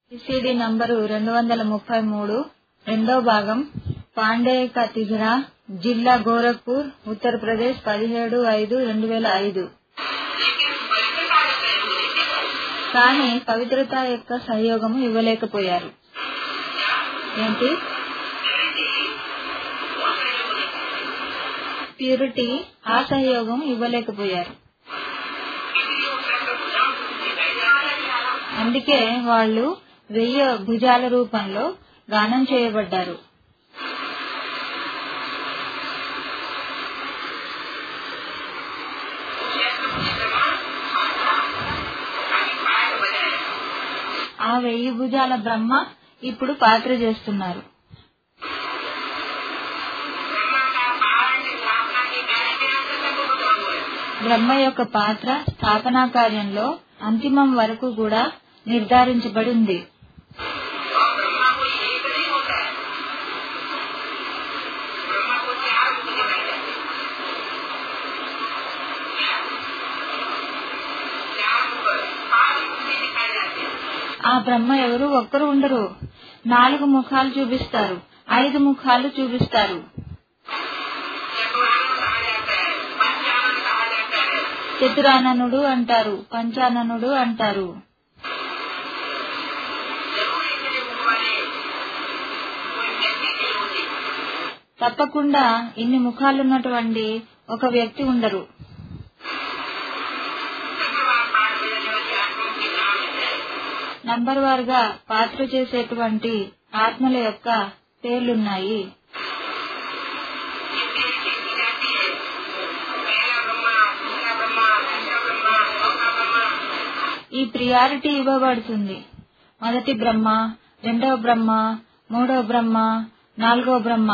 CCD number రెండు వందల ముప్పై మూడు రెండో భాగం పాండేయ తిఘరా జిల్లా గోరఖ్పూర్ ఉత్తరప్రదేశ్ పదిహేడు ఐదు రెండు వేల ఐదు కానీ పవిత్రత యొక్క సహయోగము ఇవ్వలేకపోయారు ఏంటి ప్యూరిటీ ఆ సహయోగం ఇవ్వలేకపోయారు అందుకే వాళ్ళు వెయ్యి భుజాల రూపంలో గానం చేయబడ్డారు ఆ వెయ్యి భుజాల బ్రహ్మ ఇప్పుడు పాత్ర చేస్తున్నారు బ్రహ్మ యొక్క పాత్ర స్థాపనా కార్యంలో అంతిమం వరకు కూడా నిర్ధారించబడి ఉంది और ब्रह्मा कोई एक नहीं होता है ब्रह्मा को चार रूप दिखाए जाते हैं चार रूप पांच रूप में दिखाए जाते हैं ఆ బ్రహ్మ ఎవరు ఒక్కరు ఉండరు నాలుగు ముఖాలు చూపిస్తారు ఐదు ముఖాలు చూపిస్తారు चतुरानंद कहा जाता है पंचानंद कहा जाता है చతురాననుడు అంటారు పంచాననుడు అంటారు जरूर इतने मुख वाले कोई व्यक्ति नहीं होते తప్పకుండా ఇన్ని ముఖాలున్నటువంటి ఒక వ్యక్తి ఉండరు नंबरवार पाठ में जो आत्मा के नाम है నంబర్ వారుగా పాత్ర చేసేటువంటి ఆత్మల యొక్క పేర్లున్నాయి जिसकी लिखी की जाती है पहला ब्रह्मा दूसरा ब्रह्मा तीसरा ब्रह्मा चौथा ब्रह्मा ఈ ప్రియారిటీ ఇవ్వబడుతుంది మొదటి బ్రహ్మ రెండవ బ్రహ్మ మూడవ బ్రహ్మ నాలుగవ బ్రహ్మ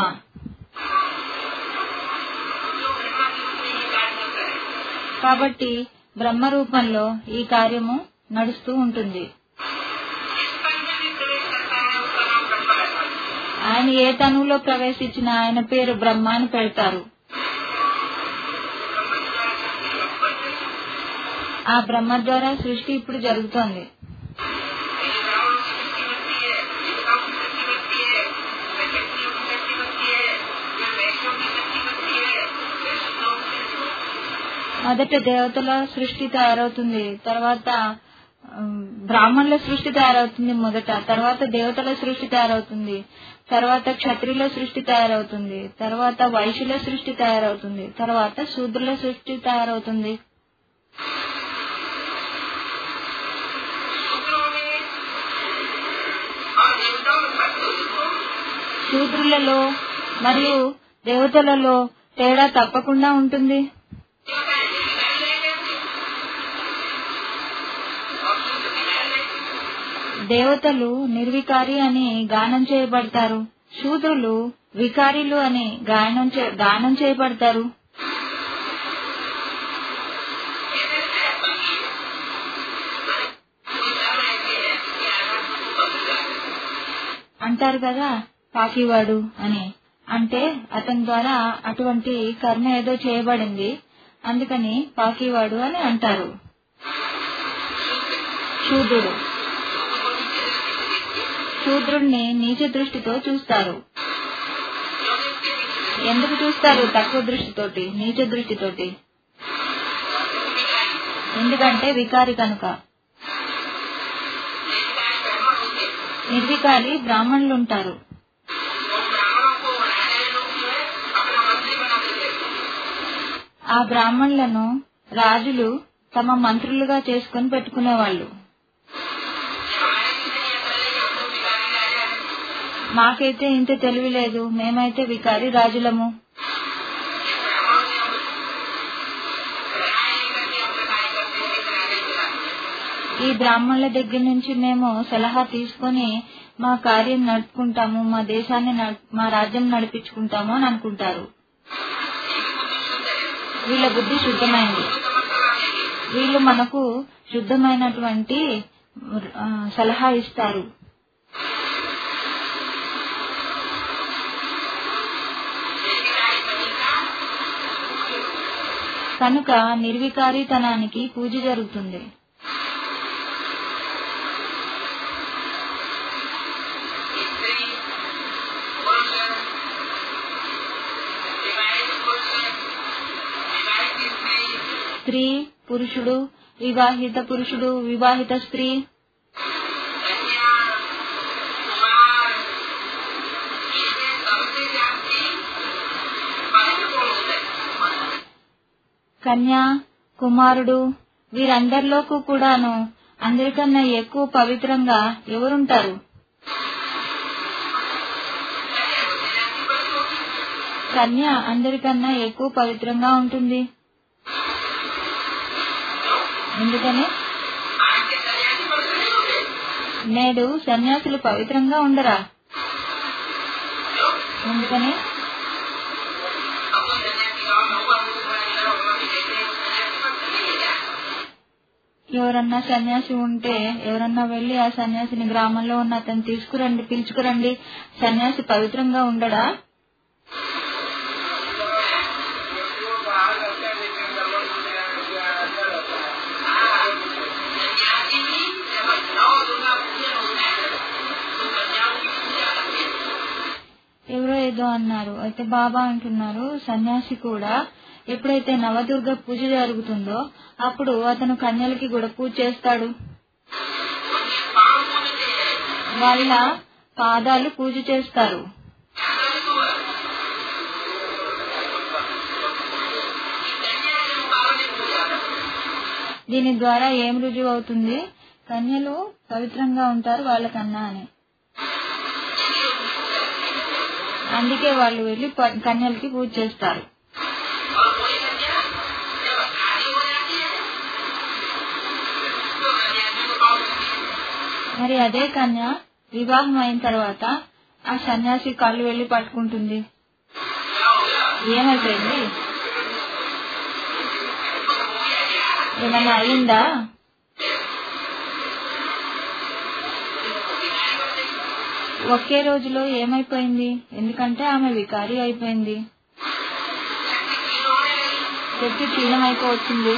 जो ब्रह्मा के रूप में ये कार्य करता है కాబట్టి బ్రహ్మ రూపంలో ఈ కార్యము నడుస్తూ ఉంటుంది जिस तन में भी प्रवेश करता है उसका नाम ब्रह्मा रहता है ఆయన ఏ తనువులో ప్రవేశించిన ఆయన పేరు బ్రహ్మ అని పెడతారు ब्रह्म द्वारा शक्ति उत्पन्न है ఆ బ్రహ్మ ద్వారా సృష్టి ఇప్పుడు జరుగుతోంది ये ब्राह्मणों की शक्ति बनती है देवताओं की शक्ति बनती है फिर व्यक्तियों की शक्ति बनती है फिर वैश्यों की शक्ति बनती है फिर शुद्धों की शक्ति बनती है మొదట దేవతల సృష్టి తయారవుతుంది తర్వాత ఉమ్, బ్రాహ్మణుల సృష్టి తయారవుతుంది మొదట తర్వాత దేవతల సృష్టి తయారవుతుంది తర్వాత క్షత్రియుల సృష్టి తయారవుతుంది తర్వాత వైశ్యుల సృష్టి తయారవుతుంది తర్వాత శూద్రుల సృష్టి తయారవుతుంది सूत्रों में और देवताओं में फर्क तो इसको శూద్రులలో మరియు దేవతలలో తేడా తప్పకుండా ఉంటుంది देवता है विकारी रहेंगे और शुद्ध विकारी रहेंगे దేవతలు నిర్వికారి అని గానం చేయబడతారు శూద్రులు వికారీలు అని గానం చే- గానం చేయబడతారు అంటారు కదా పాకివాడు అని అంటే అతని ద్వారా అటువంటి కర్మ ఏదో చేయబడింది అందుకని పాకివాడు అని అంటారు శూద్రుడు శూద్రుడిని నీచ దృష్టితో చూస్తారు ఎందుకు చూస్తారు తక్కువ దృష్టితోటి నీచ దృష్టితోటి ఎందుకంటే వికారి కనుక నిర్వికారి బ్రాహ్మణులు ఉంటారు ఆ బ్రాహ్మణులను రాజులు తమ మంత్రులుగా చేసుకుని పెట్టుకునేవాళ్ళు మాకైతే ఇంత తెలివి లేదు మేమైతే వికారి రాజులము ఈ బ్రాహ్మణుల దగ్గర నుంచి మేము సలహా తీసుకొని మా కార్యం నడుపుకుంటాము మా దేశాన్ని నడు- మా రాజ్యం నడిపించుకుంటాము అని అనుకుంటారు వీళ్ళ బుద్ధి శుద్ధమైంది వీళ్ళు మనకు శుద్ధమైనటువంటి ఆ, సలహా ఇస్తారు కనుక నిర్వికారితనానికి పూజ జరుగుతుంది స్త్రీ పురుషుడు వివాహిత పురుషుడు వివాహిత స్త్రీ कन्या कुमार ये सबसे जाति पवित्र कौन होता है కన్య కుమారుడు వీరందరిలోకి కూడాను అందరికన్నా ఎక్కువ పవిత్రంగా ఎవరుంటారు కన్య అందరికన్నా ఎక్కువ పవిత్రంగా ఉంటుంది ఎందుకని आज के सन्यासी पवित्र नहीं होते నేడు సన్యాసులు పవిత్రంగా ఉండరా ఎందుకని अब तो सन्यासी गाँव में हुआ हुआ हुआ हुआ भी कहते हैं सन्यासी पवित्र नहीं है क्या ఎవరన్నా సన్యాసి ఉంటే ఎవరన్నా వెళ్లి ఆ సన్యాసిని గ్రామంలో ఉన్న అతను తీసుకురండి పిలుచుకురండి సన్యాసి పవిత్రంగా ఉండడా सन्यासी भी जब नौ दुर्गा पूजन होता है तो कन्याओं की पूजा करते हैं ఎవరో ఏదో అన్నారు అయితే బాబా అంటున్నారు సన్యాసి కూడా ఎప్పుడైతే నవదుర్గ పూజ జరుగుతుందో అప్పుడు అతను కన్యలకి కూడా పూజ చేస్తాడు उनके पाँव पूजते हैं వాళ్ళ పాదాలు పూజ చేస్తారు ऐसा भी हुआ कि कन्या के मुकाबले पूजा దీని ద్వారా ఏం రుజువు అవుతుంది కన్యలు పవిత్రంగా ఉంటారు వాళ్ళకన్నా అని అందుకే వాళ్ళు వెళ్ళి ప- కన్యలకి పూజ చేస్తారు और कोई कन्या जब शादी हो जाती है तो कन्यासी को पाँव पूजती है మరి అదే కన్య వివాహం అయిన తర్వాత ఆ సన్యాసి కాళ్ళు వెళ్ళి పట్టుకుంటుంది क्या हो गया ఏమైపోయింది ఏమన్నా అయిందా ఒకే రోజులో ఏమైపోయింది ఎందుకంటే ఆమె వికారి అయిపోయింది శక్తి క్షీణమైపోవచ్చింది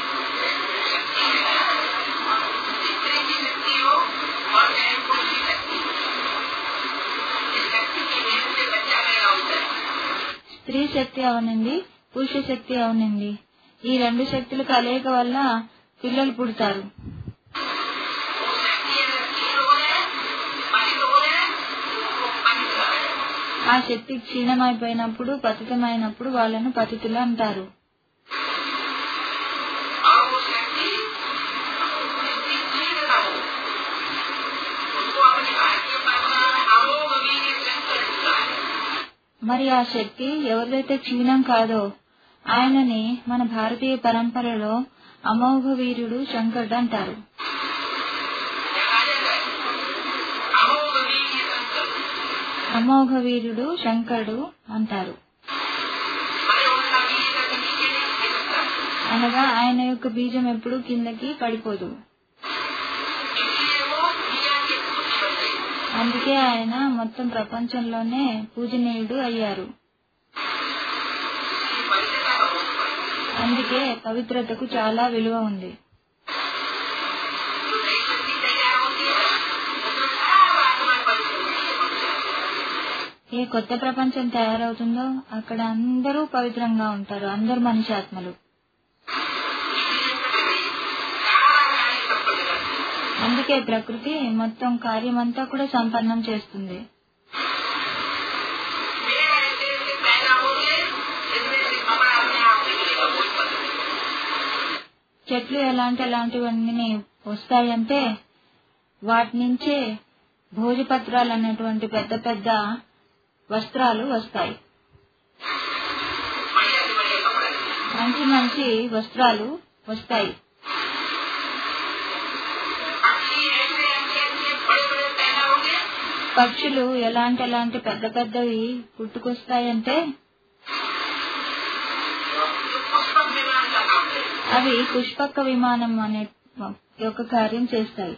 स्त्री की शक्ति हो और चाहे पुरुष की शक्ति इस शक्ति की भेद से बच्चा पैदा होता है స్త్రీ శక్తి అవనండి పురుష శక్తి అవనండి ఈ రెండు శక్తుల కలయిక వల్ల పిల్లలు పుడతారు वो शक्ति अगर क्षीण हो जाए पतित हो जाए तो पतित है ఆ శక్తి క్షీణమైపోయినప్పుడు పతితమైనప్పుడు వాళ్ళను పతితులు అంటారు और वो शक्ति जिसकी क्षीण न हो उसको अपनी भारतीय परंपरा में अमोघ वीर शंकर जुड़ा है మరి ఆ శక్తి ఎవరిదైతే క్షీణం కాదో ఆయనని మన భారతీయ పరంపరలో అమోఘ వీరుడు శంకరుడు అంటారు देखा जाता है अमोघ वीर शंकर అమోఘ వీరుడు శంకరుడు అంటారు मैंने उनका वीर कभी नीचे नहीं गिर सकता అనగా ఆయన యొక్క బీజం ఎప్పుడూ కిందకి పడిపోదు इसलिए वो दुनिया के पूज्य बन गए అందుకే ఆయన మొత్తం ప్రపంచంలోనే పూజనీయుడు అయ్యారు इसलिए पवित्रता का बहुत बड़ा అందుకే పవిత్రతకు చాలా విలువ ఉంది जो नई शक्ति तैयार होती है उसमें सब आत्मा पवित्र होती है पवित्र ఏ కొత్త ప్రపంచం తయారవుతుందో అక్కడ అందరూ పవిత్రంగా ఉంటారు అందరు మనిషాత్మలు అందుకే ప్రకృతి మొత్తం కార్యమంతా కూడా సంపన్నం చేస్తుంది చెట్లు ఎలాంటి ఎలాంటివన్నీ వస్తాయంటే వాటి నుంచే భోజపత్రాలు అనేటువంటి పెద్ద పెద్ద వస్త్రాలు వస్తాయి మంచి మంచి వస్త్రాలు వస్తాయి పక్షులు ఎలాంటి ఎలాంటి పెద్ద పెద్దవి పుట్టుకొస్తాయంటే అవి పుష్పక విమానం అనే ఒక కార్యం చేస్తాయి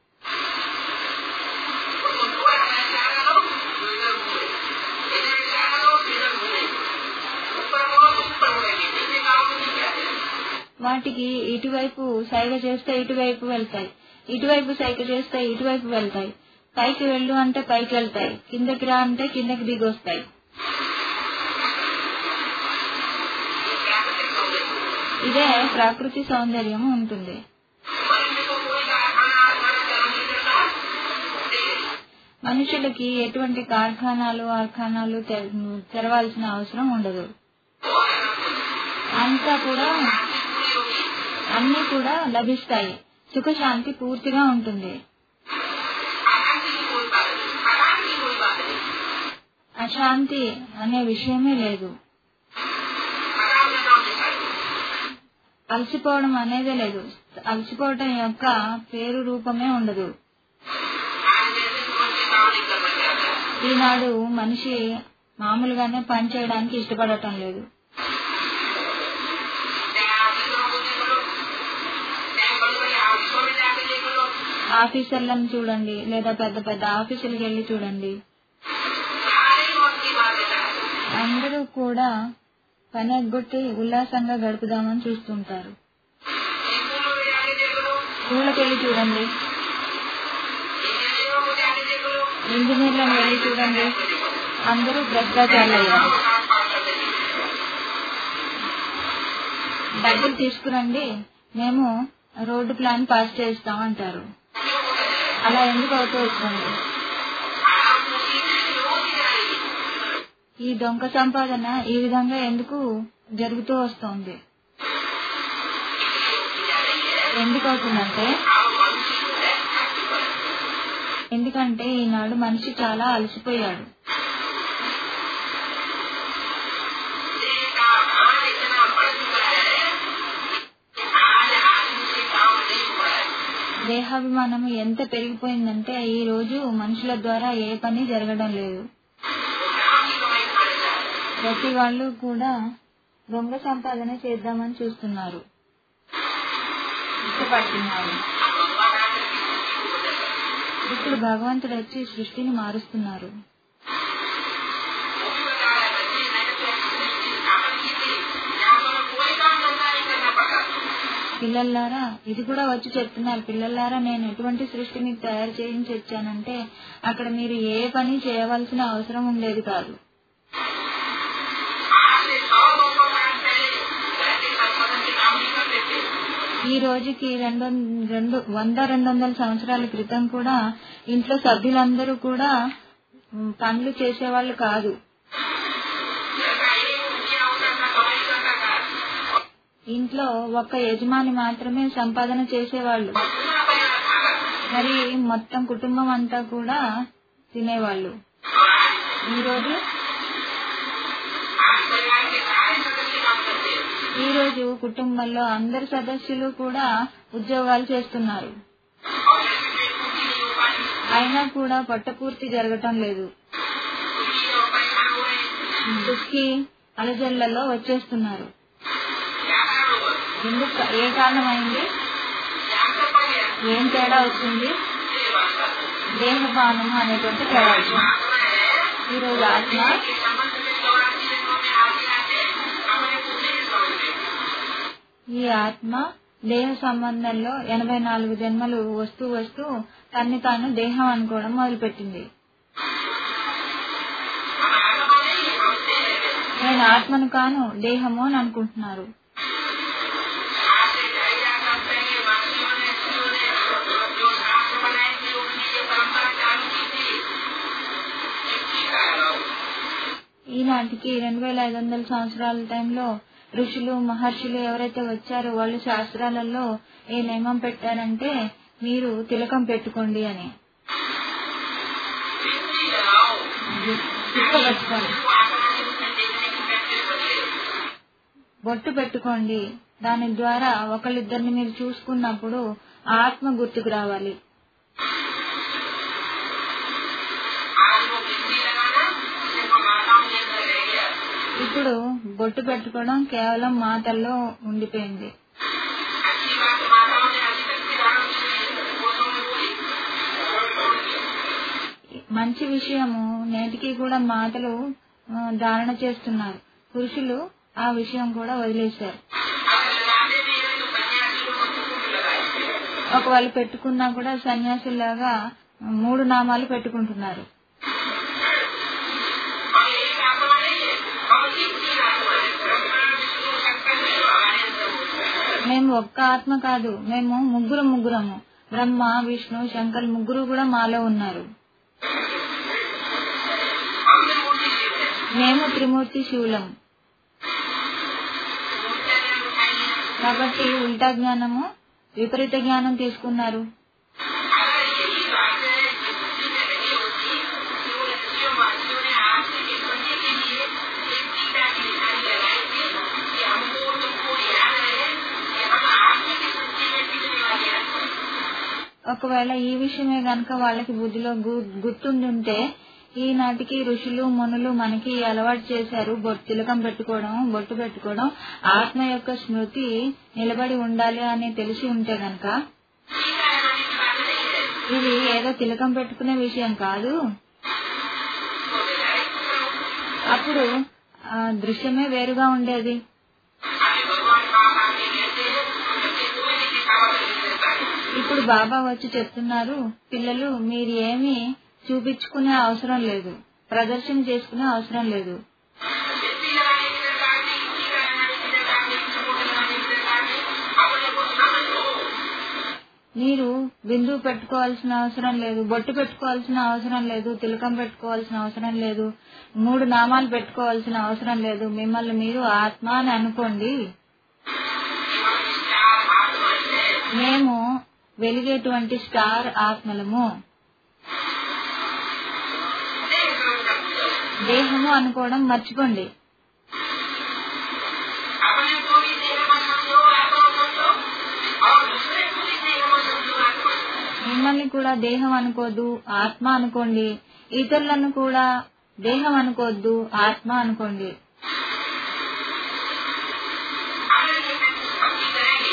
వాటికి ఇటువైపు సైగ చేస్తే ఇటువైపు వెళ్తాయి ఇటువైపు సైగ చేస్తే ఇటువైపు వెళ్తాయి పైకి వెళ్ళు అంటే పైకి వెళ్తాయి కిందకి రా అంటే కిందకి దిగి వస్తాయి ఇదే ప్రకృతి సౌందర్యం ఉంటుంది मनुष्य को कोई कारखाना मनुष्य नहीं करता देखिए మనుషులకి ఎటువంటి కార్ఖానాలు కార్ఖానాలు తె- తెరవాల్సిన అవసరం ఉండదు वो है ना అంతా కూడా पूरी होगी అన్ని కూడా లభిస్తాయి సుఖశాంతి పూర్తిగా ఉంటుంది अशांति की कोई बात नहीं आराम की कोई बात नहीं అశాంతి అనే విషయమే లేదు आराम का नाम निशान అలసిపోవడం అనేదే లేదు అలసిపోవటం యొక్క పేరు రూపమే ఉండదు आज जैसे सुबह से काम नहीं करना चाहता ఈనాడు మనిషి మామూలుగానే పని చేయడానికి ఇష్టపడటం లేదు चाहे ऑफिसरों को देख लो चाहे बड़े बड़े ऑफिसों में जाके देख लो ఆఫీసర్లను చూడండి లేదా పెద్ద పెద్ద ఆఫీసులకు వెళ్ళి చూడండి सारे मौत की बात है అందరూ కూడా పని ఎగ్గొట్టి ఉల్లాసంగా గడుపుదామని చూస్తుంటారు स्कूलों में जाके देख लो స్కూళ్ళకి వెళ్ళి చూడండి इंजीनियरों को जाके देख लो ఇంజనీర్లను వెళ్ళి చూడండి అందరూ భ్రష్టాచారులు అయ్యారు काम पास कर देंगे డబ్బులు తీసుకురండి మేము రోడ్డు ప్లాన్ పాస్ చేస్తాం అంటారు అలా ఎందుకు అవుతూ వస్తుంది आराम को सीखने की रोज ही जाएगी ఈ దొంగ సంపాదన ఈ విధంగా ఎందుకు జరుగుతూ వస్తుంది ఎందుకు అవుతుందంటే आप मनुष्य को है आपके पर ఎందుకంటే ఈనాడు మనిషి చాలా అలసిపోయాడు देह का भार इतना बढ़ चुका है कि आज आदमी से काम नहीं हो रहा है దేహాభిమానం ఎంత పెరిగిపోయిందంటే ఈ రోజు మనుషుల ద్వారా ఏ పని జరగడం లేదు वो नाम की कमाई खाने जा रहे हैं ప్రతి వాళ్ళు కూడా దొంగ సంపాదన చేద్దామని చూస్తున్నారు ఇష్టపడుతున్నారు अब भगवान आकर की सृष्टि को बदल रहे हैं ఇప్పుడు భగవంతుడు వచ్చి సృష్టిని మారుస్తున్నారు वो भी बता रहा है बच्चे मैंने तो ऐसी सृष्टि स्थापन की थी जहाँ तुम्हें कोई काम धंधा नहीं करना पड़ता పిల్లల్లారా ఇది కూడా వచ్చి చెప్తున్నారు పిల్లల్లారా నేను ఎటువంటి సృష్టి మీకు తయారు చేయించి వచ్చానంటే అక్కడ మీరు ఏ పని చేయవలసిన అవసరం ఉండేది కాదు आज से सौ दो सौ साल पहले घर के संसाधन के काम नहीं करते थे ఈ రోజుకి రెండు వం- రెండు వంద రెండు వందల సంవత్సరాల క్రితం కూడా ఇంట్లో సభ్యులందరూ కూడా ఉమ్, పనులు చేసేవాళ్ళు కాదు घर का एक मुखिया होता था कमाई करता था ఇంట్లో ఒక్క యజమాని మాత్రమే సంపాదన చేసేవాళ్ళు और पूरा परिवार खाना था మరి మొత్తం కుటుంబం అంతా కూడా తినేవాళ్ళు और आज ఈ రోజు आज परिवार के सारे सदस्य काम करते हैं ఈ రోజు కుటుంబంలో అందరి సదస్సులు కూడా ఉద్యోగాలు చేస్తున్నారు और जैसे पेट पूर्ति नहीं हो पाती అయినా కూడా పొట్టపూర్తి జరగటం లేదు दुखी और परेशान हो रहे हैं దుఃఖి అలజల్లలో వచ్చేస్తున్నారు क्या कारण होगा ఎందుకు ఏ కారణం అయింది क्या अंतर पड़ गया ఏం తేడా వచ్చింది ये बात का దేహపానం అనేటువంటి తేడా వచ్చింది आत्मा है ఈ రోజు ఆత్మ के संबंध में चौरासी जन्मों में आगे आते अपने पूरे समझ में ఈ ఆత్మ దేహ సంబంధంలో ఎనభై నాలుగు జన్మలు వస్తూ వస్తూ తన్ని తాను దేహం అనుకోవడం మొదలుపెట్టింది हम आत्मा नहीं हम से నేను ఆత్మను కాను దేహము అని అనుకుంటున్నారు आज से ढाई हजार साल पहले महर्षियों ने ऋषियों ने जो शास्त्र बनाए थे उनकी ये परंपरा चालू की थी इसकी कारण ఈనాటికి రెండు వేల ఐదు వందల సంవత్సరాల టైంలో ఋషులు మహర్షులు ఎవరైతే వచ్చారో వాళ్ళు శాస్త్రాలలో ఏ నియమం పెట్టారంటే మీరు తిలకం పెట్టుకోండి అని बिजली लगाओ తిక్క పెట్టుకోండి को आत्मा के रूप में देखने की प्रैक्टिस बदले బొట్టు పెట్టుకోండి దాని ద్వారా ఒకళ్ళిద్దరిని మీరు చూసుకున్నప్పుడు ఆత్మ గుర్తుకు రావాలి आज वो बिजली लगाना सिर्फ माताओं के अंदर रह गया ఇప్పుడు బొట్టు పెట్టుకోవడం కేవలం మాటల్లో ఉండిపోయింది अच्छी बात माताओं ने अभी तक भी धारण की है पुरुषों में बोली మంచి విషయము నేటికి కూడా మాటలు ఆ, ధారణ చేస్తున్నారు పురుషులు ఆ విషయం కూడా వదిలేశారు अगर लगाते भी हैं तो सन्यासी लोग कुकुट लगाए ఒకవేళ పెట్టుకున్నా కూడా సన్యాసుల్లాగా మూడు నామాలు పెట్టుకుంటున్నారు हम एक आत्मा नहीं है हम एक तीन आत्मा है ब्रह्मा विष्णु शंकर विष्णु हमारे अंदर होता है మేము ఒక్క ఆత్మ కాదు మేము ముగ్గురు ముగ్గురము బ్రహ్మ విష్ణు శంకర్ ముగ్గురు కూడా మాలో ఉన్నారు हम भी मूर्ति जीव है మేము త్రిమూర్తి శివులం मूर्तियां ने उठाई కాబట్టి ఉల్టా జ్ఞానము విపరీత జ్ఞానం తీసుకున్నారు अगर यही बात है कि बुद्धि में नहीं होती कि वो शिव वासियों ने आपसे के बनने के लिए एक गीता की निशानी लगाई थी कि हमको तुमको याद रहे कि हम आपसे की सच्ची में टिकने वाले हैं ఒకవేళ ఈ విషయమే గనక వాళ్ళకి బుద్ధిలో గు- గుర్తుండి ఉంటే ఈనాటికి ఋషులు మునులు మనకి అలవాటు చేశారు బొట్టు తిలకం పెట్టుకోవడం బొట్టు పెట్టుకోవడం ఆత్మ యొక్క స్మృతి నిలబడి ఉండాలి అని తెలిసి ఉంటే గనక गीता लगाने की बात नहीं है ఇది ఏదో తిలకం పెట్టుకునే విషయం కాదు तो व्यवहारिक అప్పుడు ఆ దృశ్యమే వేరుగా ఉండేది अभी भगवान बाप आपके कहते हैं कि कोई नहीं दिखावा नहीं देता है ఇప్పుడు బాబా వచ్చి చెప్తున్నారు పిల్లలు మీరు ఏమీ చూపించుకునే అవసరం లేదు ప్రదర్శన చేసుకునే అవసరం లేదు मिट्टी लगाने की दरकार नहीं टीका लगाने की दरकार नहीं चमोट लगाने की दरकार नहीं अपने को समझ लो మీరు బిందువు పెట్టుకోవాల్సిన అవసరం లేదు బొట్టు పెట్టుకోవాల్సిన అవసరం లేదు తిలకం పెట్టుకోవాల్సిన అవసరం లేదు మూడు నామాలు పెట్టుకోవాల్సిన అవసరం లేదు మిమ్మల్ని మీరు ఆత్మ అని అనుకోండి మేము వెలిగేటువంటి స్టార్ ఆత్మలము దేహము అనుకోవడం మర్చిపోండి अपने को भी देह में समझो आत्मा समझो और दूसरे को भी देह में समझो आत्मा మిమ్మల్ని కూడా దేహం అనుకోద్దు ఆత్మ అనుకోండి ఇతరులను కూడా దేహం అనుకోవద్దు ఆత్మ అనుకోండి अगर ये भक्ति करेंगे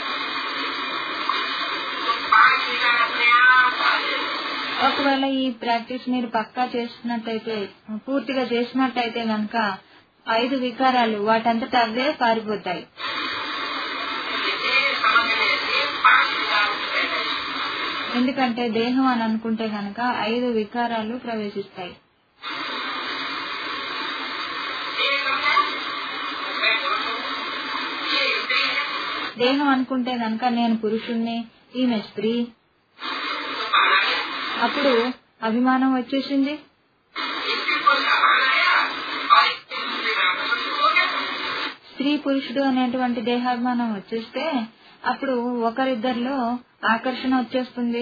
तो पांच विकार अपने आप आ जाएंगे ఒకవేళ ఈ ప్రాక్టీస్ మీరు పక్కా చేసినట్టయితే పూర్తిగా చేసినట్టయితే గనక ఐదు వికారాలు వాటంతట అవే పారిపోతాయి इसे समझने से पांच विकार उठ गए ఎందుకంటే దేహం అని అనుకుంటే గనక ఐదు వికారాలు ప్రవేశిస్తాయి ये समझा मैं पुरुष हूँ ये स्त्री है దేహం అనుకుంటే గనక నేను పురుషుణ్ణి ఈమె స్త్రీ तो पाना गया అప్పుడు అభిమానం వచ్చేసింది इसके को सामान आया और एक दूसरे का पसंद हो गया స్త్రీ పురుషుడు అనేటువంటి దేహాభిమానం వచ్చేస్తే అప్పుడు ఒకరిద్దరిలో ఆకర్షణ వచ్చేస్తుంది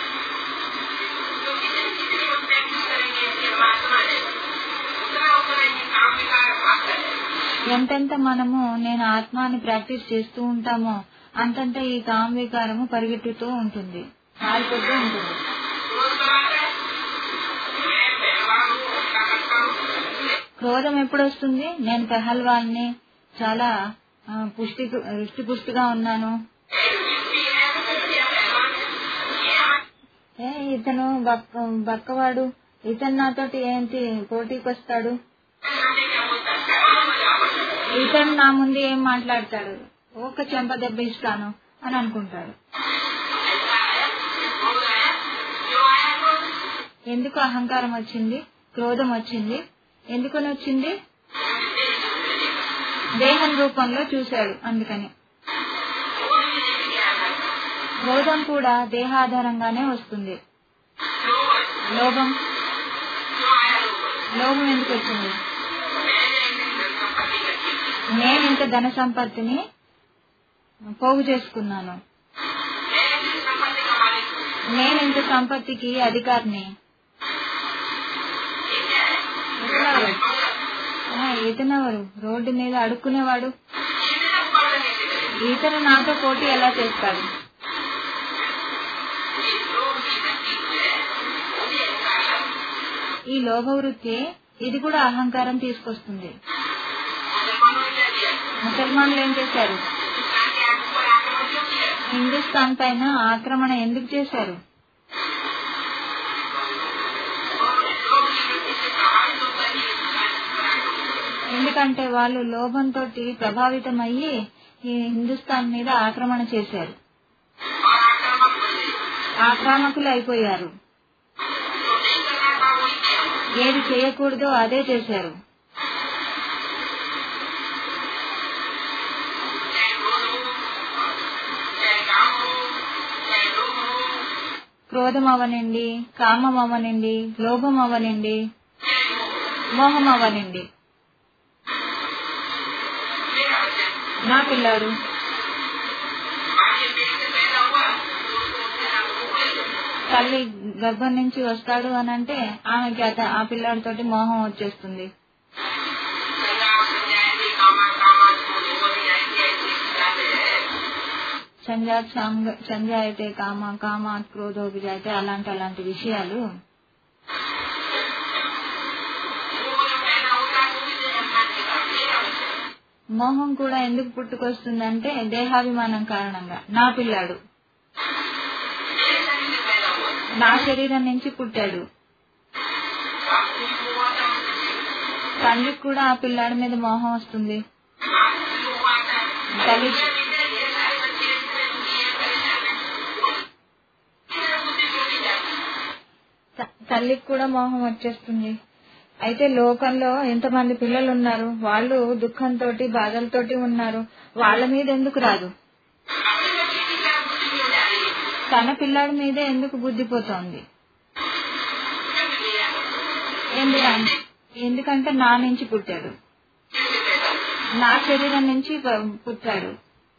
तो जितने जितने हम प्रैक्टिस करेंगे इसके महात्मा है उतना उतना ये काम विकार भाग है ఎంతెంత మనము నేను ఆత్మ అని ప్రాక్టీస్ చేస్తూ ఉంటామో అంతంత ఈ కామ వికారము పరిగెట్టుతూ ఉంటుంది మారిపోతూ ఉంటుంది रोज बनाता है मैं पहलवान हूँ अच्छा करता हूँ క్రోధం ఎప్పుడు వస్తుంది నేను పెహల్వాల్ని చాలా ఆ, పుష్టి పుష్టి పుష్టిగా ఉన్నాను जिसकी है ये पहलवान है ये ఏ ఇతను బక్క బక్కవాడు ఇతను నాతోటి ఏంటి పోటీకి వస్తాడు हमने क्या बोलता है पहलवान मजा आता है ఇతను నా ముందు ఏం మాట్లాడతాడు ఒక చెంప దెబ్బ ఇస్తాను అని అనుకుంటాడు ऐसा है क्रोध आया क्यों आया क्रोध ఎందుకు అహంకారం వచ్చింది క్రోధం వచ్చింది ఎందుకని వచ్చింది దేహం రూపంలో చూశాడు అందుకని क्रोध भी नहीं गया था క్రోధం కూడా దేహాధారంగానే వస్తుంది लोभ లోభం क्यों आया लोभ లోభం ఎందుకు వచ్చింది मैंने నేను इतनी धन संपत्ति इकट्ठी की ఇంత ధన సంపత్తిని పోగు చేసుకున్నాను मैंने इतनी संपत्ति का मालिक हूँ నేను ఇంత సంపత్తికి అధికారిని ये क्या है ఇతనెవరు? ఆ, ఇతనెవరు రోడ్డు మీద అడుక్కునేవాడు ये मेरा उत्पादन कैसे करेगा ఇతను నాతో పోటీ ఎలా చేస్తాడు ये लोभ की शक्ति है वो भी अहंकार है ఈ లోభ వృత్తి ఇది కూడా అహంకారం తీసుకొస్తుంది मुसलमानों ने क्या किया ముసల్మాన్లు ఏం చేశారు हिंदुस्तान के आग पर आक्रमण क्यों किया హిందుస్థాన్ పైన ఆక్రమణ ఎందుకు చేశారు उन्होंने लोभ की शक्ति से प्रभावित होकर ही हिंदुस्तान पर आक्रमण किया ఎందుకంటే వాళ్ళు లోభంతో ప్రభావితం అయ్యి ఈ హిందుస్థాన్ మీద ఆక్రమణ చేశారు और आक्रामक बने ఆక్రామకులు అయిపోయారు जो नहीं करना था वही किया ఏది చేయకూడదో అదే చేశారు चाहे क्रोध हो క్రోధం అవనండి కామం అవనండి లోభం అవనండి మోహం అవనండి मेरा बच्चा నా పిల్లాడు माँ के पेट से पैदा हुआ तो उसको उसके नाम को बोले తల్లి గర్భం నుంచి వస్తాడు అని అంటే ఆమెకి అత ఆ పిల్లాడితోటి మోహం వచ్చేస్తుంది संज्ञा संज्ञाएंगे कामा कामा बोले बोले जाएंगे ऐसे सिखाते हैं సంజాత్ సాంగ- సంజాయితే కామ కామ క్రోధోభిజాయితే అలాంటి అలాంటి విషయాలు वो जो पैदा होता है वो भी देहाभिमान के कारण मेरा बच्चा మోహం కూడా ఎందుకు పుట్టుకొస్తుందంటే దేహాభిమానం కారణంగా నా పిల్లాడు मेरे शरीर से पैदा हुआ నా శరీరం నుంచి పుట్టాడు बापू जी को आता है తండ్రికి కూడా ఆ పిల్లాడి మీద మోహం వస్తుంది माँ को वो आता है तभी- दुनिया में इतने ढेर सारे बच्चे इतने दुखी हैं परेशान हैं इतने बुद्धि छोटी जाती है త- తల్లికి కూడా మోహం వచ్చేస్తుంది అయితే లోకంలో ఎంతమంది పిల్లలు ఉన్నారు వాళ్ళు దుఃఖంతో బాధలతోటి ఉన్నారు వాళ్ళ మీద ఎందుకు రాదు अपने बच्चे की क्या बुद्धि क्यों जा रही है తన పిల్లాడి మీదే ఎందుకు బుద్ధిపోతోంది जब मेरा ఎందుకంటే ఎందుకంటే నా నుంచి పుట్టాడు कैसे पैदा हुआ నా శరీరం నుంచి ప- పుట్టాడు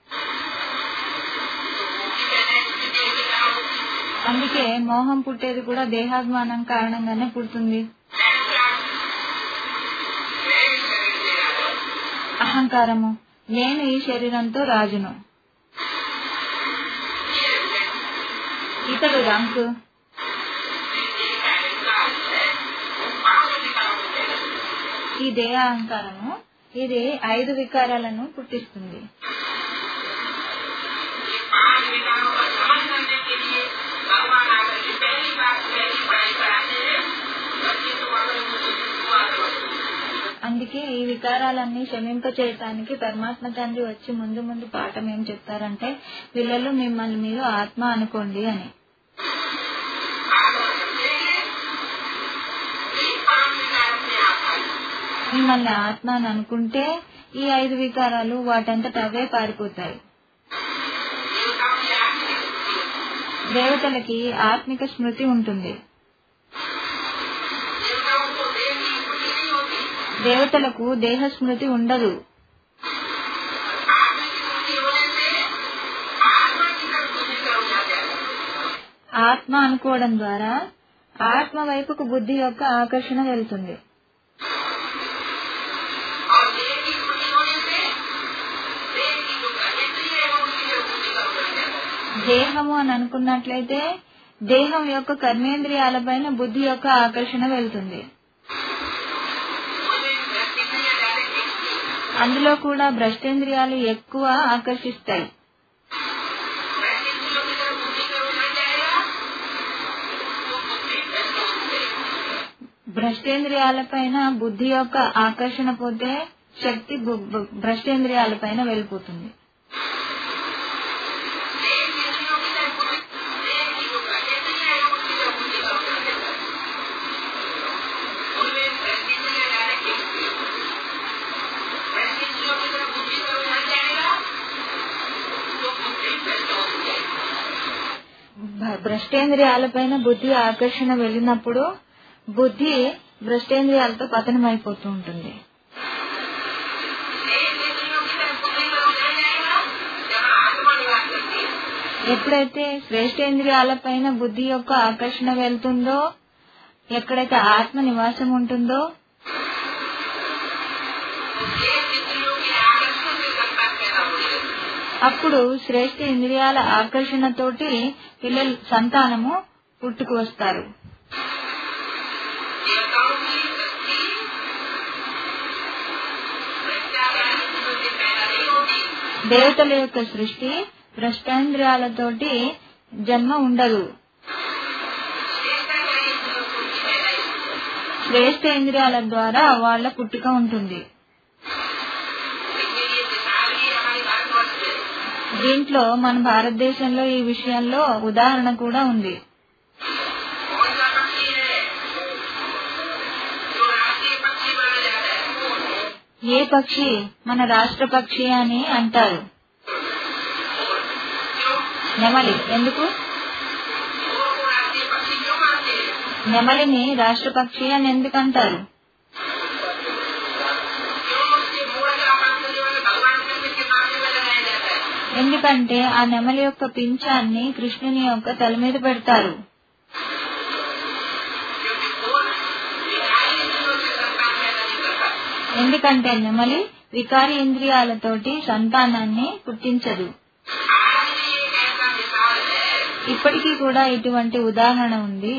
तो कहते हैं कि देह के कारण होती है అందుకే మోహం పుట్టేది కూడా దేహాభిమానం కారణంగానే పుడుతుంది अहंकार मैं इस शरीर से राजा हूँ అహంకారము నేను ఈ శరీరంతో రాజును ये मैं ఇతడు రంకు ये का अहंकार है वो पांच विकारों को पैदा करता है ఈ దేహ అహంకారము ఇది ఐదు వికారాలను పుట్టిస్తుంది ये पांच विकारों का समझ करने के लिए भगवान आकर के पहली बात पहली पढ़ाई कराते हैं बच्चे तो अगर मुझे हुआ करो అందుకే ఈ వికారాలన్నీ క్షమింప చేయటానికి పరమాత్మ తండ్రి వచ్చి ముందు ముందు పాఠం ఏం చెప్తారంటే పిల్లలు మిమ్మల్ని మీరు ఆత్మ అనుకోండి అని आकर समझेंगे ये पांच विकार अपने आप आए మిమ్మల్ని ఆత్మ అని అనుకుంటే ఈ ఐదు వికారాలు వాటంతట అవే పారిపోతాయి देवताओं की आत्मिक स्थिति होती దేవతలకి ఆత్మిక స్మృతి ఉంటుంది है देवताओं को देह की स्मृति नहीं होती దేవతలకు దేహ స్మృతి ఉండదు आत्मिक स्मृति होने से आत्मा की तरफ बुद्धि का रुझान जाता है ఆత్మ అనుకోవడం ద్వారా ఆత్మ వైపుకు బుద్ధి యొక్క ఆకర్షణ వెళ్తుంది और देह की स्मृति होने से देह की जो कर्मेंद्रिय है वो उसकी तरफ बुद्धि का रुझान जाता है దేహము అని అనుకున్నట్లయితే దేహం యొక్క కర్మేంద్రియాలపైన బుద్ధి యొక్క ఆకర్షణ వెళ్తుంది उसमें प्रतिक्रिया ज्यादा देखती है అందులో కూడా భ్రష్టేంద్రియాలు ఎక్కువ ఆకర్షిస్తాయి प्रतिक्रियों की तरफ बुद्धि का रुझान जाएगा तो बुद्धि भ्रष्ट हो जाएगी భ్రష్టేంద్రియాలపైన బుద్ధి యొక్క ఆకర్షణ పోతే శక్తి బు- బు- భ్రష్టేంద్రియాలపైన వెళ్ళిపోతుంది देह की इंद्रियों की तरफ बुद्धि देह की जो कर्मेंद्रिय है उसकी तरफ बुद्धि का रुझान जाता है उनमें प्रतिक्रिया ज्यादा देखती है प्रतिक्रियों की तरफ बुद्धि का रुझान जाएगा तो बुद्धि भ्रष्ट हो जाएगी భ- భ్రష్టేంద్రియాలపైన బుద్ధి ఆకర్షణ వెళ్ళినప్పుడు బుద్ధి భ్రష్టేంద్రియాలతో పతనం అయిపోతూ ఉంటుంది देह की इंद्रियों की तरफ बुद्धि का रुझान जाएगा जहाँ आत्मा निवास करती है ఎప్పుడైతే శ్రేష్టేంద్రియాలపైన బుద్ధి యొక్క ఆకర్షణ వెళ్తుందో ఎక్కడైతే ఆత్మ నివాసం ఉంటుందో देह की इंद्रियों के आकर्षण से संतान पैदा होने लगती है అప్పుడు శ్రేష్ఠ ఇంద్రియాల ఆకర్షణతోటి పిల్లలు సంతానము పుట్టుకు వస్తారు देवताओं की शक्ति भ्रष्टाचार इंद्रियों से पैदा नहीं होती దేవతల యొక్క సృష్టి భ్రష్టాంద్రియాలతోటి జన్మ ఉండదు श्रेष्ठाचार इंद्रियों से उनकी पैदाई होती है శ్రేష్ఠ ఇంద్రియాల ద్వారా వాళ్ళ పుట్టుక ఉంటుంది इसके लिए मिसाल भी हमारे भारतवर्ष में దీంట్లో మన భారతదేశంలో ఈ విషయంలో ఉదాహరణ కూడా ఉంది कौन सा पक्षी है जो राष्ट्रीय पक्षी माना जाता है ఏ పక్షి మన రాష్ట్ర పక్షి అని అంటారు क्यों నెమలి ఎందుకు मोर को राष्ट्रीय నెమలిని రాష్ట్రపక్షి అని ఎందుకు అంటారు क्यों उसके मोड़ का आवाज करने वाले भगवान कृष्ण के मामले में लगाया जाता है ఎందుకంటే ఆ నెమలి యొక్క పింఛాన్ని కృష్ణుని యొక్క తల మీద పెడతారు क्योंकि कौन विकारी इंद्रियों से संतान पैदा नहीं करता ఎందుకంటే నెమలి వికారి ఇంద్రియాలతోటి సంతానాన్ని పుట్టించదు आज भी एक ऐसा मिसाल है ఇప్పటికీ కూడా ఇటువంటి ఉదాహరణ ఉంది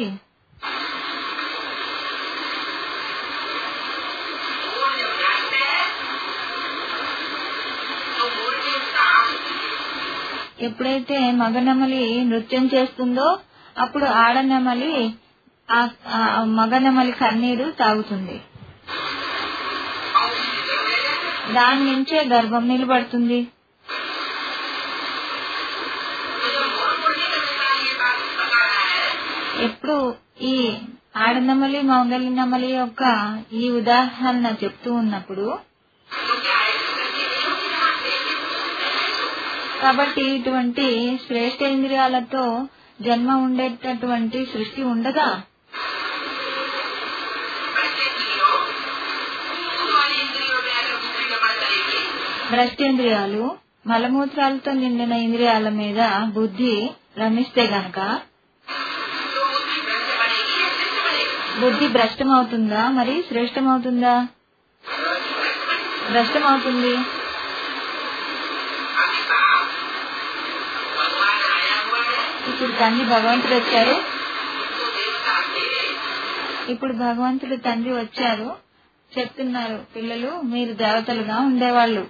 मोर जब नाचते हैं तो मोर के उसका आंसू पीते हैं। ఎప్పుడైతే మగ నెమలి నృత్యం చేస్తుందో అప్పుడు ఆడ నెమలి ఆ ఆ మగ నెమలి కన్నీరు తాగుతుంది और उसी से जल रह जाते हैं। దాని నుంచే గర్భం నిలబడుతుంది तो जब मोर मुर्गी का मिसाल ये बात बता रहा है ఎప్పుడు ఈ ఆడనెమలి మొగలి నెమలి యొక్క ఈ ఉదాహరణ చెప్తూ ఉన్నప్పుడు तो क्या है करके नहीं होगी ना देखिए కాబట్టి ఇటువంటి శ్రేష్ఠ ఇంద్రియాలతో జన్మ ఉండేటటువంటి సృష్టి ఉండదా बच्चे इंद्रियों दूध वाली इंद्रियों में अगर दूसरी नंबर करेगी భ్రష్టేంద్రియాలు మలమూత్రాలతో నిండిన ఇంద్రియాల మీద బుద్ధి రమిస్తే గనక तो बुद्धि भ्रष्ट बनेगी या श्रेष्ठ बनेगी బుద్ధి భ్రష్టమవుతుందా మరి శ్రేష్టమవుతుందా భ్రష్టమవుతుంది अभी साहब भगवान आया हुआ है ఇప్పుడు తండ్రి భగవంతుడు వచ్చారు उसको देवता थे ఇప్పుడు భగవంతుడు తండ్రి వచ్చారు చెప్తున్నారు పిల్లలు మీరు దేవతలుగా ఉండేవాళ్ళు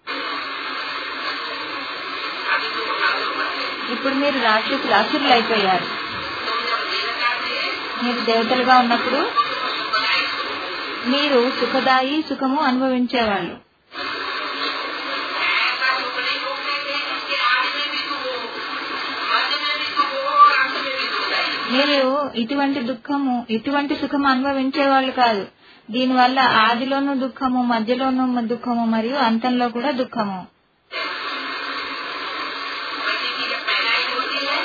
अभी तुम असुर बने ఇప్పుడు మీరు రాక్షసులు అసురులు అయిపోయారు तुम जब देवता थे మీరు దేవతలుగా ఉన్నప్పుడు तो तुम बनाए మీరు సుఖదాయి సుఖము అనుభవించేవాళ్ళు ऐसा सुख नहीं भोगते थे इसके आदि में भी सुख हो मध्य में भी सुख हो और अंत में भी सुख चाहिए మీరు ఇటువంటి దుఃఖము ఇటువంటి సుఖము అనుభవించేవాళ్ళు కాదు దీనివల్ల ఆదిలోనూ దుఃఖము మధ్యలోనూ దుఃఖము మరియు అంతంలో కూడా దుఃఖము बच्चे की जब पैदाई होती है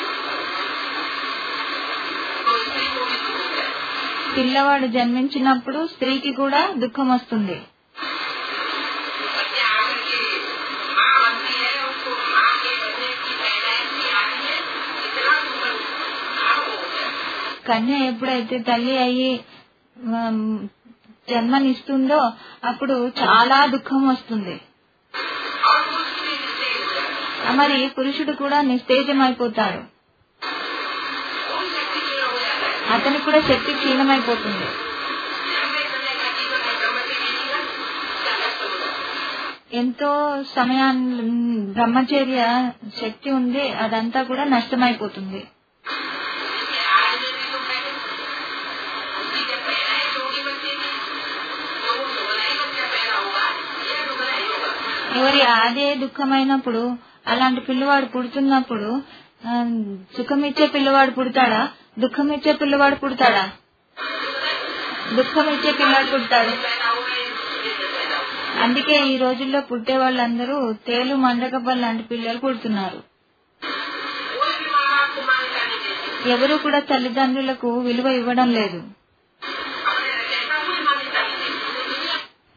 तो स्त्री को भी सुख होता है పిల్లవాడు జన్మించినప్పుడు స్త్రీకి కూడా దుఃఖం వస్తుంది बच्चे आकर के माँ बनती है उसको माँ के बनने की पैदाइश की आती है इतना सुंदर भाव होता है కన్య ఎప్పుడైతే తల్లి అయ్యి ఆమ్, జన్మనిస్తుందో అప్పుడు చాలా దుఃఖం వస్తుంది और पुरुष की भी निश्चय हो जाता है మరి పురుషుడు కూడా నిస్తేజం అయిపోతాడు वो भी शक्ति क्षीण हो जाता है అతనికి కూడా శక్తి క్షీణమైపోతుంది लंबे समय का जीवन है ब्रह्मचर्य जीवन का नष्ट हो जाता है ఎంతో సమయాన్ని బ్రహ్మచర్య శక్తి ఉంది అదంతా కూడా నష్టమైపోతుంది इसके आज में भी दुख है उसकी जब पैदाइश होगी बच्चे की तो वो दुगना ही बच्चा पैदा होगा या दुगना ही होगा ఎవరి ఆదే దుఃఖమైనప్పుడు అలాంటి పిల్లవాడు పుడుతున్నప్పుడు ఆ, సుఖమిచ్చే పిల్లవాడు పుడతాడా దుఃఖమిచ్చే పిల్లవాడు పుడతాడా దుఃఖమిచ్చే పిల్లవాడు పుడతాడు पैदा होगा इससे पैदा होगा అందుకే ఈ రోజుల్లో పుట్టే వాళ్ళందరూ తేలు మండకప్ప లాంటి పిల్లలు పుడుతున్నారు कोई भी माँ बाप को मान्यता नहीं देती ఎవరు కూడా తల్లిదండ్రులకు విలువ ఇవ్వడం లేదు अपने रचयिता को भी मान्यता नहीं देती दुनिया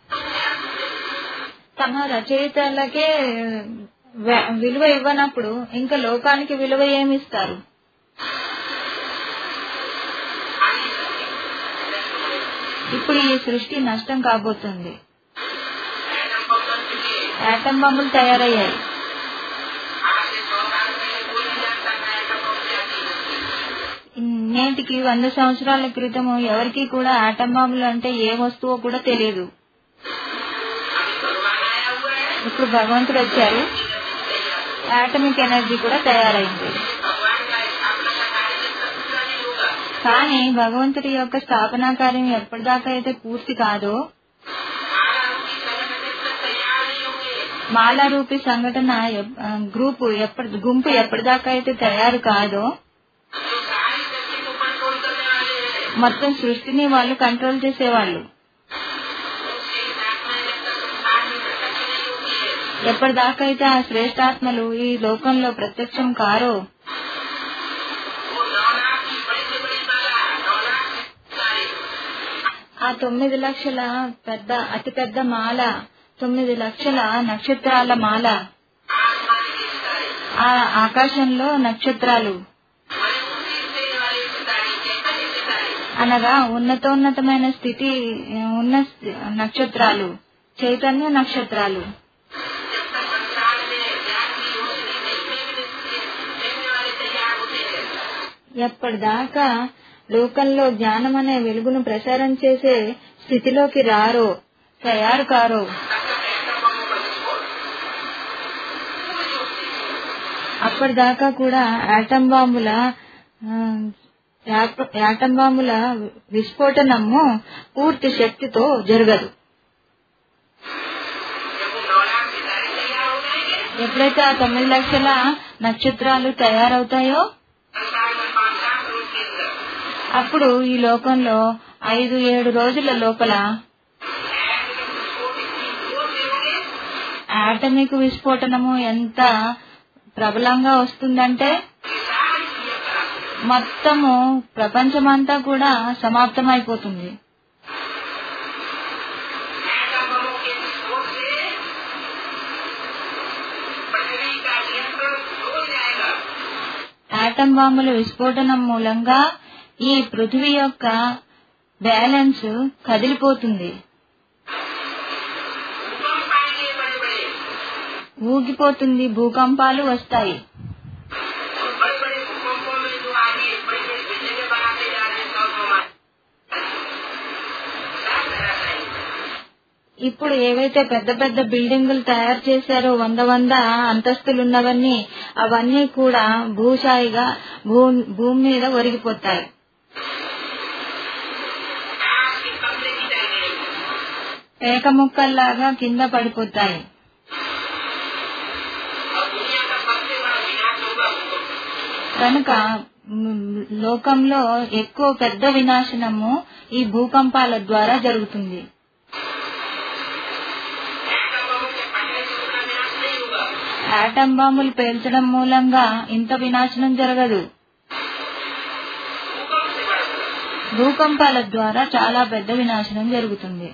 తమ రచయితలకే వె- విలువ ఇవ్వనప్పుడు ఇంకా లోకానికి విలువ ఏమిస్తారు आगे चलके नष्ट हो गई। ఇప్పుడు ఈ సృష్టి నష్టం కాబోతుంది ऐसा बम बन चुके యాటం బాంబులు తయారయ్యాయి आज से सौ साल पहले कोई नहीं जानता था ऐसा बम क्या चीज है। నేటికి వంద సంవత్సరాల క్రితము ఎవరికి కూడా ఆటం బాంబులు అంటే ఏ వస్తువో కూడా తెలియదు अभी भगवान आया हुआ है ఇప్పుడు భగవంతుడు వచ్చారు ఆటమిక్ ఎనర్జీ కూడా తయారైంది भगवान का स्थापना का कार्य जब तक पूरा नहीं होगा కానీ భగవంతుడి యొక్క స్థాపనా కార్యం ఎప్పటిదాకా అయితే పూర్తి కాదో माला रूपी संगठन जब तक तैयार नहीं होंगे మాలా రూపి సంఘటన ఎప్- ఆ, గ్రూపు ఎప్పటి గుంపు ఎప్పటిదాకా అయితే తయారు కాదో जो सारी सृष्टि को कंट्रोल करने वाले हैं మొత్తం సృష్టిని వాళ్ళు కంట్రోల్ చేసేవాళ్ళు उसके आत्मा जब तक संसार में प्रत्यक्ष नहीं होती है ఎప్పటిదాకా అయితే ఆ శ్రేష్టాత్మలు ఈ లోకంలో ప్రత్యక్షం కారో वो नौ लाख की बड़ी से बड़ी माला नौ लाख ఆ తొమ్మిది లక్షల పెద్ద అతి పెద్ద మాల తొమ్మిది లక్షల నక్షత్రాల మాల आसमान के सितारे ఆ ఆకాశంలో నక్షత్రాలు हमारे ऊंची से वाले सितारे चैतन्य सितारे అనగా ఉన్నతోన్నతమైన స్థితి ఉన్న నక్షత్రాలు చైతన్య నక్షత్రాలు जब तक संसार में ज्ञान की रोशनी नहीं देखने देखने वाले तैयार होते हैं ఎప్పటిదాకా లోకంలో జ్ఞానం అనే వెలుగును ప్రసారం చేసే స్థితిలోకి రారో తయారు కారో तब तक ऐसा बमों का विस्फोट पूरे जोश से అప్పటిదాకా కూడా యాటం బాంబుల ఆ, యాప- యాటం బాంబుల విస్ఫోటనము పూర్తి శక్తితో జరగదు जब वो नौलाख सितारे तैयार हो जाएंगे ఎప్పుడైతే ఆ తొమ్మిది లక్షల నక్షత్రాలు తయారవుతాయో संसार में पांच सात रोज के अंदर అప్పుడు ఈ లోకంలో ఐదు ఏడు రోజుల లోపల ఆటమిక్ విస్ఫోటనము ఎంత ప్రబలంగా వస్తుందంటే మొత్తము ప్రపంచమంతా కూడా సమాప్తమైపోతుంది ఆటం బాంబుల విస్ఫోటనం మూలంగా ఈ పృథివీ యొక్క బ్యాలెన్స్ కదిలిపోతుంది ఊగిపోతుంది భూకంపాలు వస్తాయి ఇప్పుడు ఏవైతే పెద్ద పెద్ద బిల్డింగులు తయారు చేశారో వంద వంద అంతస్తులున్నవన్నీ అవన్నీ కూడా భూషాయిగా భూ భూమి మీద ఒరిగిపోతాయి పేక ముక్కల్లాగా కింద పడిపోతాయి కనుక మ్, లోకంలో ఎక్కువ పెద్ద వినాశనము ఈ భూకంపాల ద్వారా జరుగుతుంది ఆటం బాంబులు పేల్చడం మూలంగా ఇంత వినాశనం జరగదు భూకంపాల ద్వారా చాలా పెద్ద వినాశనం జరుగుతుంది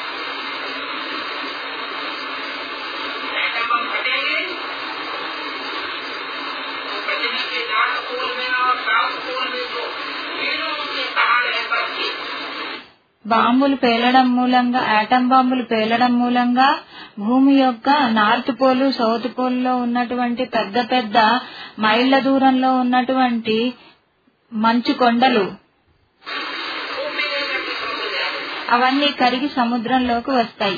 బాంబులు పేలడం మూలంగా ఆటం బాంబులు పేలడం మూలంగా భూమి యొక్క నార్త్ పోలు సౌత్ పోల్లో ఉన్నటువంటి పెద్ద పెద్ద మైళ్ళ దూరంలో ఉన్నటువంటి మంచు కొండలు అవన్నీ కరిగి సముద్రంలోకి వస్తాయి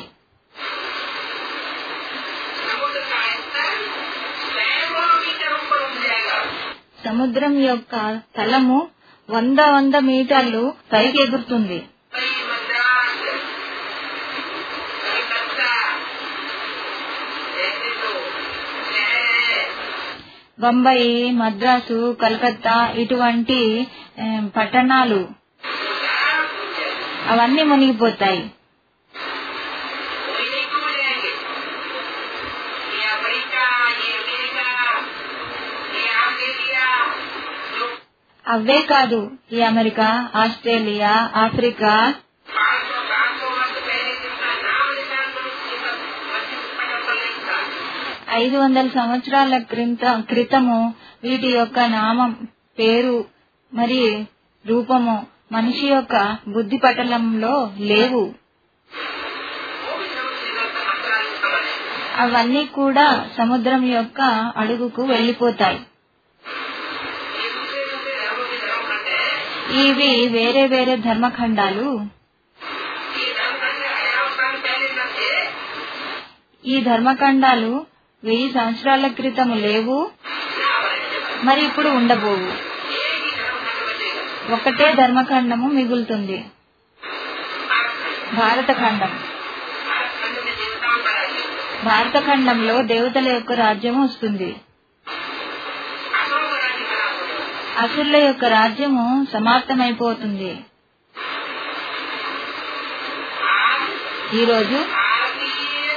समुद्र का स्तर सैकड़ों मीटर ऊपर उठ जाएगा సముద్రం యొక్క తలము వంద వంద మీటర్లు పైకి ఎగురుతుంది कई मद्रास कलकत्ता ऐसे तो शहर है బొంబాయి మద్రాసు కలకత్తా ఇటువంటి ఆ, పట్టణాలు जो सारा डूब जाएगा అవన్నీ మునిగిపోతాయి कोई नहीं डूब जाएंगे ये अफ्रीका ये अमेरिका ये ऑस्ट्रेलिया जो అవే కాదు ఈ అమెరికా ఆస్ట్రేలియా ఆఫ్రికా पाँच सौ सात सौ वर्ष पहले जिनका नाम निशान मनुष्य के मस्जिद पटल पर नहीं था ఐదు వందల సంవత్సరాల క్రింత క్రితము వీటి యొక్క నామం పేరు మరి రూపము మనిషి యొక్క బుద్ధి పటలంలో లేవు वो भी समुद्र का अंतराल खबर है అవన్నీ కూడా సముద్రం యొక్క అడుగుకు వెళ్లిపోతాయి ये दूसरे दूसरे धर्मों के धर्म खंड है ఇవి వేరే వేరే ధర్మఖండాలు ये धर्मखंड हजार साल पहले न थे ఈ ధర్మఖండాలు వెయ్యి సంవత్సరాల క్రితం లేవు ना बने మరి ఇప్పుడు ఉండబోవు एक ही धर्मखंड बचेगा ఒకటే ధర్మఖండము మిగులుతుంది भारत खंड భారత ఖండం भारत खंड में देवताओं का राज्य భారత ఖండంలో దేవతల యొక్క రాజ్యం వస్తుంది असुरों का राज्य खराब हो जाएगा అసురుల యొక్క రాజ్యము సమాప్తమైపోతుంది आज ఈ రోజు भारतीय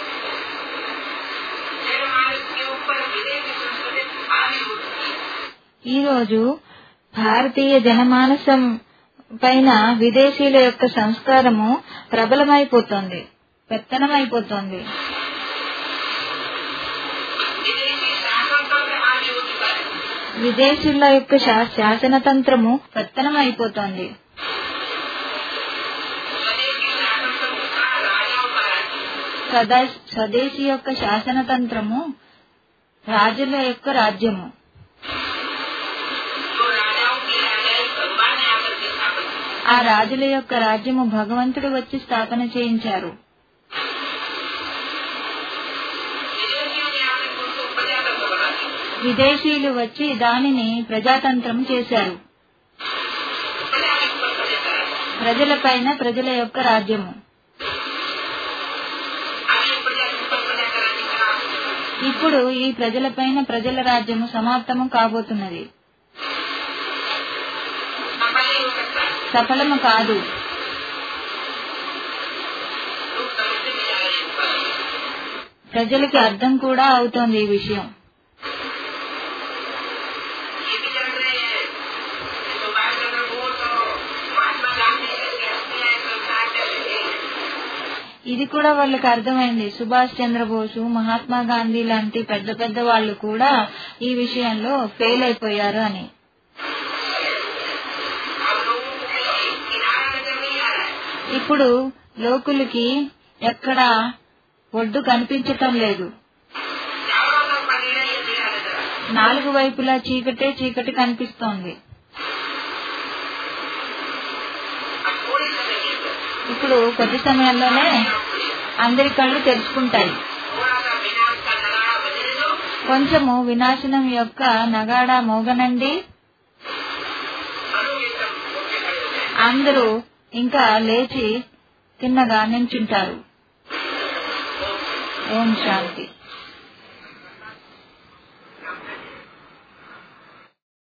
जनमानस के ऊपर विदेशी संस्कृति हावी हो चुकी है ఈ రోజు భారతీయ జనమానసం పైన విదేశీయుల యొక్క సంస్కారము ప్రబలమైపోతోంది పెత్తనమైపోతోంది विदेशी शासन तंत्र आगे हो चुका है విదేశీయుల యొక్క శా- శాసనతంత్రము పెత్తనమైపోతోంది स्वदेशी शासन तंत्र का राजाओं का राज्य సదా స్వదేశీ యొక్క శాసనతంత్రము రాజుల యొక్క రాజ్యము जो राजाओं की राजाई भगवान ने आकर के स्थापन की ఆ రాజుల యొక్క రాజ్యము భగవంతుడు వచ్చి స్థాపన చేయించారు विदेशियों ने आकर के उनको प्रजातंत्र बना दिया విదేశీయులు వచ్చి దానిని ప్రజాతంత్రం చేశారు प्रजा के ऊपर प्रजा का राज्य ప్రజలపైన ప్రజల యొక్క రాజ్యము आगे प्रजा के ऊपर प्रजा का राज्य खराब हो चुका है ఇప్పుడు ఈ ప్రజలపైన ప్రజల రాజ్యము సమాప్తము కాబోతున్నది सफल नहीं हो सकता సఫలము కాదు लोग समझते भी जा रहे हैं इस बात को। ప్రజలకి అర్థం కూడా అవుతోంది ఈ విషయం ये भी जान रहे हैं कि सुभाष चंद्र बोस और महात्मा गांधी जैसे हस्तियां इस संसार में रहे हैं ఇది కూడా వాళ్ళకి అర్థమైంది సుభాష్ చంద్రబోసు మహాత్మా గాంధీ లాంటి పెద్ద పెద్ద వాళ్ళు కూడా ఈ విషయంలో ఫెయిల్ అయిపోయారు అని अब लोगों को कहीं किनारा नजर नहीं आ रहा है ఇప్పుడు లోకులకి ఎక్కడ ఒడ్డు కనిపించటం లేదు चारों तरफ अंधेरा ही अंधेरा नजर आ रहा है నాలుగు వైపులా చీకటే చీకటి కనిపిస్తోంది अब थोड़े समय के अंदर ఇప్పుడు కొద్ది సమయంలోనే అందరి కళ్ళు తెరుచుకుంటాయి थोड़ा सा विनाश का नगाड़ा बजने दो కొంచెము వినాశనం యొక్క నగాడా మోగనండి मनु एकदम उठ के खड़े हो जाए అందరూ ఇంకా లేచి తిన్నగా నించుంటారు ఓం శాంతి